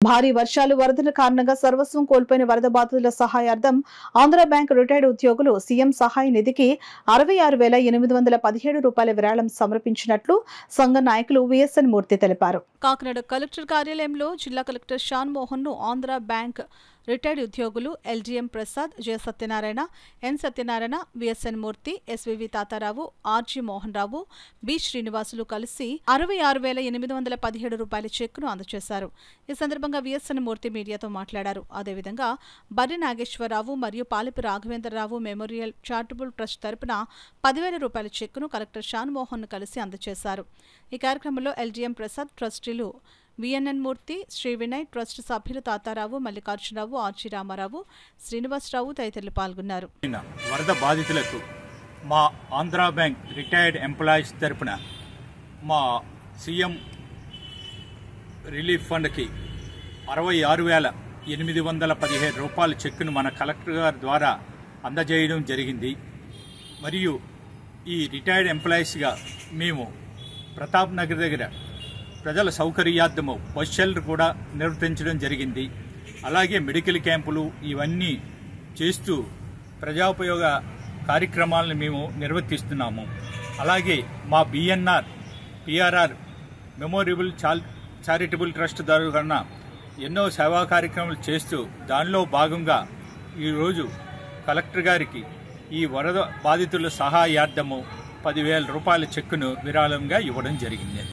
భారీ వర్షాలు వరదల కారణంగా సర్వస్వం కోల్పోయిన వరద బాధితుల సహాయార్థం ఆంధ్ర బ్యాంక్ రిటైర్డ్ ఉద్యోగులు సీఎం సహాయ నిధికి అరవై ఆరు వేల ఎనిమిది వందల పదిహేడు రూపాయల విరాళం సమర్పించినట్లు సంఘ నాయకులు విఎస్ఎన్ మూర్తి తెలిపారు కాకినాడ కలెక్టర్ కార్యాలయంలో జిల్లా కలెక్టర్ షాన్ మోహన్ ను ఆంధ్ర బ్యాంక్ రిటైర్డ్ ఉద్యోగులు LGM Prasad J Satyanarayana N Satyanarayana VSN Murthy SVV Tatarao RG Mohan Rao B Srinivasulu కలిసి అరవై ఆరు వేల ఎనిమిది వందల పదిహేడు రూపాయల చెక్కును అందజేశారు ఈ సందర్భంగా విఎస్ఎన్ మూర్తి మీడియాతో మాట్లాడారు అదేవిధంగా బర్రి నాగేశ్వరరావు మరియు Palipi Raghavendrarao memorial charitable trust తరపున పదివేల రూపాయల చెక్కును కలెక్టర్ షాన్ మోహన్ కలిసి అందజేశారు ఈ కార్యక్రమంలో ఎల్జీఎం ప్రసాద్ ట్రస్టీలు విఎన్ఎన్ మూర్తి శ్రీ వినయ్ ట్రస్ట్ సభ్యులు తాతారావు మల్లికార్జునరావు ఆర్చి రామారావు శ్రీనివాసరావు తదితరులు పాల్గొన్నారు అయిన వరద బాధితులకు మా ఆంధ్రా బ్యాంక్ రిటైర్డ్ ఎంప్లాయీస్ తరపున మా సీఎం రిలీఫ్ ఫండ్కి అరవై ఆరు వేల ఎనిమిది వందల పదిహేడు రూపాయల చెక్కును మన కలెక్టర్ గారి ద్వారా అందజేయడం జరిగింది మరియు ఈ రిటైర్డ్ ఎంప్లాయీస్గా మేము ప్రతాప్ నగర్ దగ్గర ప్రజల సౌకర్యార్థము బస్ షెల్టర్ కూడా నిర్వర్తించడం జరిగింది అలాగే మెడికల్ క్యాంపులు ఇవన్నీ చేస్తూ ప్రజాపయోగ కార్యక్రమాలను మేము నిర్వర్తిస్తున్నాము అలాగే మా బిఎన్ఆర్ పిఆర్ఆర్ మెమోరియబుల్ చాల్ చారిటబుల్ ట్రస్ట్ తరఫున ఎన్నో సేవా కార్యక్రమాలు చేస్తూ దానిలో భాగంగా ఈరోజు కలెక్టర్ గారికి ఈ వరద బాధితుల సహాయార్థము పదివేల రూపాయల చెక్కును విరాళంగా ఇవ్వడం జరిగింది